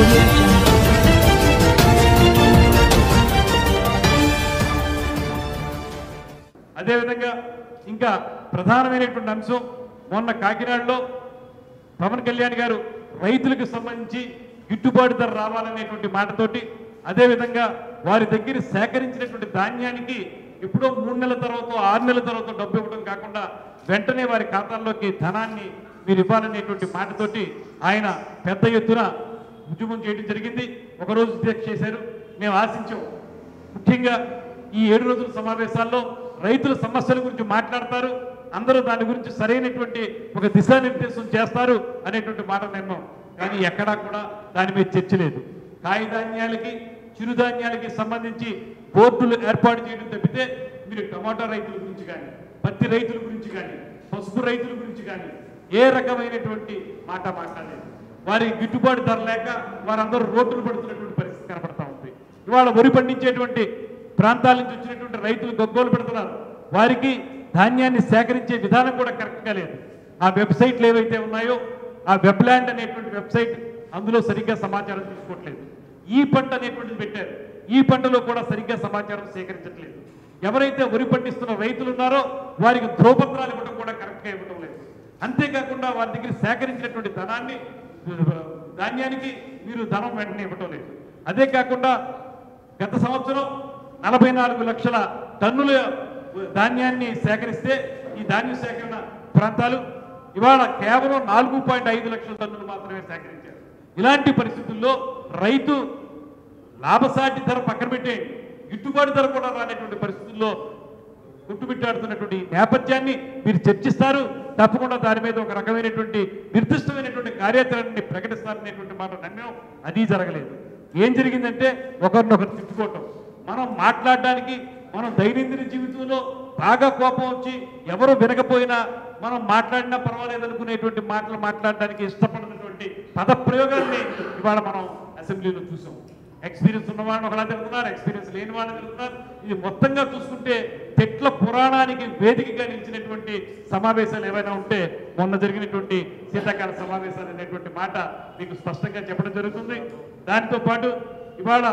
audio jungle. అదేవిధంగా ఇంకా ప్రధానమైనటువంటి అంశం మొన్న కాకినాడలో పవన్ కళ్యాణ్ గారు రైతులకు సంబంధించి గిట్టుబాటు ధర రావాలనేటువంటి మాటతోటి అదేవిధంగా వారి దగ్గర సేకరించినటువంటి ధాన్యానికి ఎప్పుడో మూడు నెలల తర్వాత ఆరు నెలల తర్వాత డబ్బు ఇవ్వడం కాకుండా వెంటనే వారి ఖాతాల్లోకి ధనాన్ని మీరు ఇవ్వాలనేటువంటి మాటతోటి ఆయన పెద్ద ఎత్తున ఉద్యమం చేయడం జరిగింది ఒకరోజు దీక్ష చేశారు మేము ఆశించాం ముఖ్యంగా ఈ ఏడు రోజుల సమావేశాల్లో రైతుల సమస్యల గురించి మాట్లాడతారు అందరూ దాని గురించి సరైనటువంటి ఒక దిశానిర్దేశం చేస్తారు అనేటువంటి మాట నేను కానీ ఎక్కడా కూడా దాని మీద చర్చ లేదు కాయధాన్యాలకి చిరుధాన్యాలకి సంబంధించి బోర్డులు ఏర్పాటు చేయడం తప్పితే మీరు టమాటా రైతుల గురించి కానీ పత్తి రైతుల గురించి కానీ పసుపు రైతుల గురించి కానీ ఏ రకమైనటువంటి మాట మాట్లాడలేదు వారి గిట్టుబాటు ధర లేక వారందరూ రోడ్డులు పడుతున్నటువంటి పరిస్థితి కనపడతా ఉంది ఇవాళ వరి పండించేటువంటి ప్రాంతాల నుంచి వచ్చినటువంటి రైతులు గగ్గోలు పెడుతున్నారు వారికి ధాన్యాన్ని సేకరించే విధానం కూడా కరెక్ట్గా లేదు ఆ వెబ్సైట్లు ఏవైతే ఉన్నాయో ఆ వెబ్ల్యాండ్ అనేటువంటి వెబ్సైట్ అందులో సరిగ్గా సమాచారం తీసుకోవట్లేదు ఈ పంట అనేటువంటిది పెట్టారు ఈ పంటలో కూడా సరిగ్గా సమాచారం సేకరించట్లేదు ఎవరైతే వరి పండిస్తున్న రైతులు ఉన్నారో వారికి ధ్రువపత్రాలు ఇవ్వడం కూడా కరెక్ట్గా ఇవ్వడం లేదు అంతేకాకుండా వారి దగ్గర సేకరించినటువంటి ధనాన్ని ధాన్యానికి మీరు ధనం వెంటనే ఇవ్వటం లేదు అదే కాకుండా గత సంవత్సరం నలభై నాలుగు లక్షల టన్నుల ధాన్యాన్ని సేకరిస్తే ఈ ధాన్య సేకరణ ప్రాంతాలు ఇవాళ కేవలం నాలుగు పాయింట్ ఐదు లక్షల టన్నులు మాత్రమే సేకరించారు ఇలాంటి పరిస్థితుల్లో రైతు లాభసాటి ధర పక్కన పెట్టేయండి గిట్టుబాటు ధర కూడా రానటువంటి పరిస్థితుల్లో కొట్టుమిట్టాడుతున్నటువంటి నేపథ్యాన్ని మీరు చర్చిస్తారు తప్పకుండా దాని మీద ఒక రకమైనటువంటి నిర్దిష్టమైనటువంటి కార్యాచరణని ప్రకటిస్తారనేటువంటి మాట నమ్మాం అది జరగలేదు ఏం జరిగిందంటే ఒకరినొకరు తిట్టుకోవటం మనం మాట్లాడడానికి మనం దైనందిన జీవితంలో బాగా కోపం వచ్చి ఎవరు వినకపోయినా మనం మాట్లాడినా పర్వాలేదు అనుకునేటువంటి మాటలు మాట్లాడడానికి ఇష్టపడినటువంటి పద ప్రయోగాల్ని ఇవాళ మనం అసెంబ్లీలో చూసాం ఎక్స్పీరియన్స్ ఉన్న వాళ్ళని ఒకలా తిరుగుతున్నారు ఎక్స్పీరియన్స్ లేని వాళ్ళని తిరుగుతున్నారు ఇది మొత్తంగా చూసుకుంటే తెట్ల పురాణానికి వేదికగా నిలిచినటువంటి సమావేశాలు ఏవైనా ఉంటే మొన్న జరిగినటువంటి శీతాకాల సమావేశాలు అనేటువంటి మాట మీకు స్పష్టంగా చెప్పడం జరుగుతుంది దానితో పాటు ఇవాళ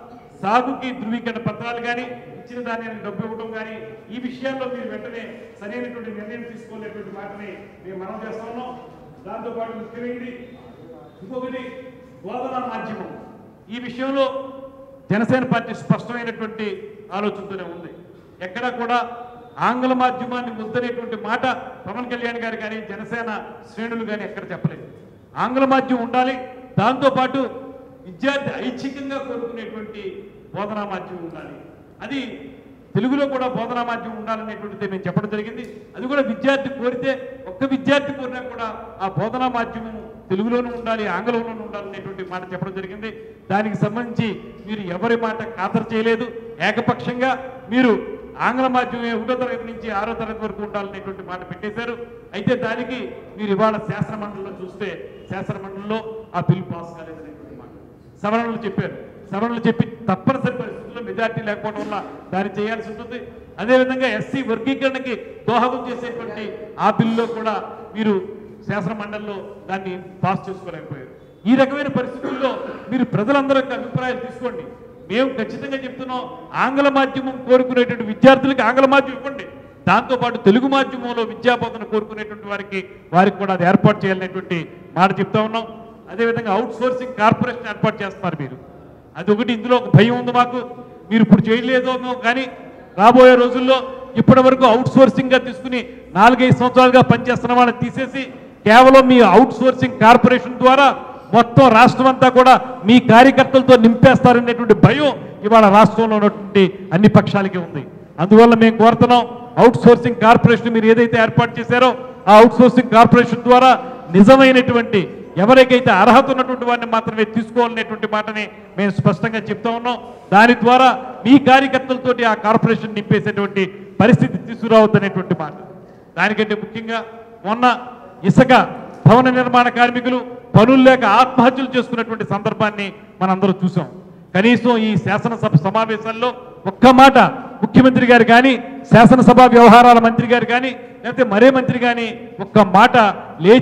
సాగుకి ధృవీకరణ పత్రాలు కానీ ఇచ్చిన దాన్ని డబ్బు ఇవ్వడం కానీ ఈ విషయాల్లో మీరు వెంటనే సరైనటువంటి నిర్ణయం తీసుకోలేటువంటి మాటని మేము మనం చేస్తా ఉన్నాం దాంతోపాటు ముఖ్యమైనది ఇంకొకటి బోధనా మాధ్యమం ఈ విషయంలో జనసేన పార్టీ స్పష్టమైనటువంటి ఆలోచనతోనే ఉంది ఎక్కడ కూడా ఆంగ్ల మాధ్యమాన్ని వద్దనేటువంటి మాట పవన్ కళ్యాణ్ గారు కానీ జనసేన శ్రేణులు కానీ ఎక్కడ చెప్పలేదు ఆంగ్ల మాధ్యమం ఉండాలి దాంతోపాటు విద్యార్థి ఐచ్ఛికంగా కోరుకునేటువంటి బోధనా మాధ్యమం ఉండాలి అది తెలుగులో కూడా బోధనా మాధ్యమం ఉండాలనేటువంటిది మేము చెప్పడం జరిగింది అది కూడా విద్యార్థి కోరితే ఒక్క విద్యార్థి కోరినా కూడా ఆ బోధనా మాధ్యమం తెలుగులోనూ ఉండాలి ఆంగ్లంలోనూ ఉండాలనేటువంటి మాట చెప్పడం జరిగింది దానికి సంబంధించి మీరు ఎవరి మాట ఖాతరు చేయలేదు ఏకపక్షంగా మీరు ఆంగ్ల మాధ్యమం ఒకటో తరగతి నుంచి ఆరో తరగతి వరకు ఉండాలనేటువంటి మాట పెట్టేశారు అయితే దానికి మీరు ఇవాళ శాసన మండలిలో చూస్తే శాసన మండలిలో ఆ బిల్ పాస్ కాలేదనేటువంటి మాట సవరణలు చెప్పారు సవరణలు చెప్పి తప్పనిసరి పరిస్థితుల్లో మెజార్టీ లేకపోవడం వల్ల దాన్ని చేయాల్సి ఉంటుంది అదేవిధంగా ఎస్సీ వర్గీకరణకి దోహదం చేసేటువంటి ఆ బిల్లులో కూడా మీరు శాసన మండలిలో దాన్ని పాస్ చేసుకోలేకపోయారు ఈ రకమైన పరిస్థితుల్లో మీరు ప్రజలందరూ యొక్క అభిప్రాయాలు తీసుకోండి మేము ఖచ్చితంగా చెప్తున్నాం ఆంగ్ల మాధ్యమం కోరుకునేటువంటి విద్యార్థులకి ఆంగ్ల మాధ్యమం ఇవ్వండి దాంతోపాటు తెలుగు మాధ్యమంలో విద్యాబోధన కోరుకునేటువంటి వారికి వారికి కూడా అది ఏర్పాటు చేయాలనేటువంటి మాట చెప్తా ఉన్నాం అదేవిధంగా అవుట్ సోర్సింగ్ కార్పొరేషన్ ఏర్పాటు చేస్తున్నారు మీరు అది ఒకటి ఇందులో ఒక భయం ఉంది మాకు మీరు ఇప్పుడు చేయలేదో కానీ రాబోయే రోజుల్లో ఇప్పటి వరకు అవుట్ సోర్సింగ్ గా తీసుకుని నాలుగైదు సంవత్సరాలుగా పనిచేస్తున్న వాళ్ళని తీసేసి కేవలం మీ అవుట్ సోర్సింగ్ కార్పొరేషన్ ద్వారా మొత్తం రాష్ట్రం అంతా కూడా మీ కార్యకర్తలతో నింపేస్తారనేటువంటి భయం ఇవాళ రాష్ట్రంలో ఉన్నటువంటి అన్ని పక్షాలకి ఉంది అందువల్ల మేము కోరుతున్నాం అవుట్ సోర్సింగ్ కార్పొరేషన్ మీరు ఏదైతే ఏర్పాటు చేశారో ఆ అవుట్ సోర్సింగ్ కార్పొరేషన్ ద్వారా నిజమైనటువంటి ఎవరికైతే అర్హత ఉన్నటువంటి వారిని మాత్రమే తీసుకోవాలనేటువంటి మాటని మేము స్పష్టంగా చెప్తా ఉన్నాం దాని ద్వారా మీ కార్యకర్తలతోటి ఆ కార్పొరేషన్ నింపేసేటువంటి పరిస్థితి తీసుకురావద్దనేటువంటి మాట దానికంటే ముఖ్యంగా మొన్న ఇసుక భవన నిర్మాణ కార్మికులు పనులు లేక ఆత్మహత్యలు చేసుకున్నటువంటి సందర్భాన్ని మనందరూ చూసాం కనీసం ఈ శాసనసభ సమావేశాల్లో ఒక్క మాట ముఖ్యమంత్రి గారు కానీ శాసనసభ వ్యవహారాల మంత్రి గారు కానీ లేకపోతే మరే మంత్రి కానీ ఒక్క మాట లేచి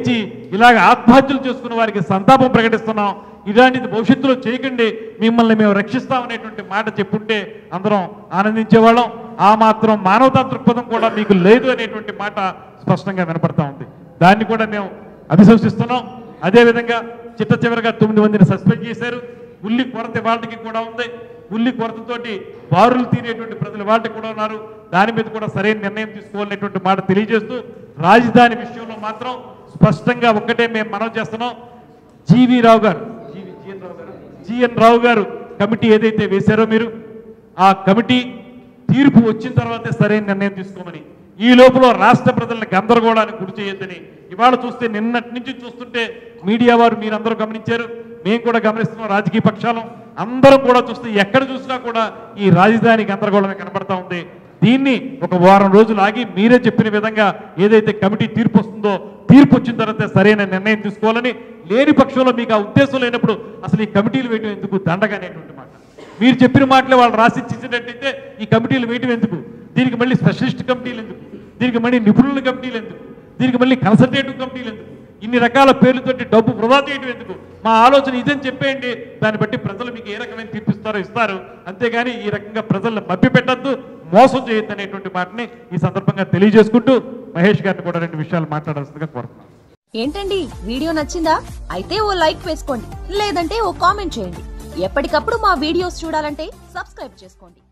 ఇలాగ ఆత్మహత్యలు చేసుకున్న వారికి సంతాపం ప్రకటిస్తున్నాం ఇలాంటిది భవిష్యత్తులో చేయకండి మిమ్మల్ని మేము రక్షిస్తామనేటువంటి మాట చెప్పుంటే అందరం ఆనందించేవాళ్ళం ఆ మాత్రం మానవతా దృక్పథం కూడా మీకు లేదు అనేటువంటి మాట స్పష్టంగా వినపడతా ఉంది దాన్ని కూడా మేము అభిశంసిస్తున్నాం అదేవిధంగా చిట్ట చివరిగా తొమ్మిది మందిని సస్పెండ్ చేశారు ఉల్లి కొరత వాళ్ళకి కూడా ఉంది ఉల్లి కొరతతోటి బారులు తీరేటువంటి ప్రజలు వాళ్ళకి కూడా ఉన్నారు దాని మీద కూడా సరైన నిర్ణయం తీసుకోవాలనేటువంటి మాట తెలియజేస్తూ రాజధాని విషయంలో మాత్రం స్పష్టంగా ఒక్కటే మేము మనం చేస్తున్నాం జీవి రావు గారు జీవి జిఎన్ రావు గారు జిఎన్ రావు గారు కమిటీ ఏదైతే వేశారో మీరు ఆ కమిటీ తీర్పు వచ్చిన తర్వాతే సరైన నిర్ణయం తీసుకోమని ఈ లోపల రాష్ట్ర ప్రజలను గందరగోళానికి గురి చేయొద్దని ఇవాళ చూస్తే నిన్నటి నుంచి చూస్తుంటే మీడియా వారు మీరందరూ గమనించారు మేము కూడా గమనిస్తున్నాం రాజకీయ పక్షాలు అందరం కూడా చూస్తే ఎక్కడ చూసినా కూడా ఈ రాజధాని గందరగోళమే కనబడతా ఉంది దీన్ని ఒక వారం రోజులు ఆగి మీరే చెప్పిన విధంగా ఏదైతే కమిటీ తీర్పు వస్తుందో తీర్పు వచ్చిన తర్వాత సరైన నిర్ణయం తీసుకోవాలని లేని పక్షంలో మీకు ఆ ఉద్దేశం లేనప్పుడు అసలు ఈ కమిటీలు వేయడం ఎందుకు దండగా అనేటువంటి మాట మీరు చెప్పిన మాటలే వాళ్ళు రాసిచ్చినట్టయితే ఈ కమిటీలు వేయటం ఎందుకు దీనికి మళ్ళీ స్పెషలిస్ట్ కమిటీలు ఎందుకు దీనికి మళ్ళీ నిపుణుల కమిటీలు ఎందుకు దీనికి మళ్ళీ కన్సల్టేటివ్ కమిటీలు ఎందుకు ఇన్ని రకాల పేర్లతోటి డబ్బు వృధా చేయడం ఎందుకు మా ఆలోచన ఇదని చెప్పేయండి దాన్ని బట్టి ప్రజలు మీకు ఏ రకమైన తీర్పిస్తారో ఇస్తారు అంతేగాని ఈ రకంగా ప్రజలను మభ్యపెట్టద్దు మోసం చేయొద్దు అనేటువంటి మాటని ఈ సందర్భంగా తెలియజేసుకుంటూ మహేష్ గారిని కూడా రెండు విషయాలు మాట్లాడాల్సిందిగా కోరుతున్నాను ఏంటండి వీడియో నచ్చిందా అయితే ఓ లైక్ వేసుకోండి లేదంటే ఓ కామెంట్ చేయండి ఎప్పటికప్పుడు మా వీడియోస్ చూడాలంటే సబ్స్క్రైబ్ చేసుకోండి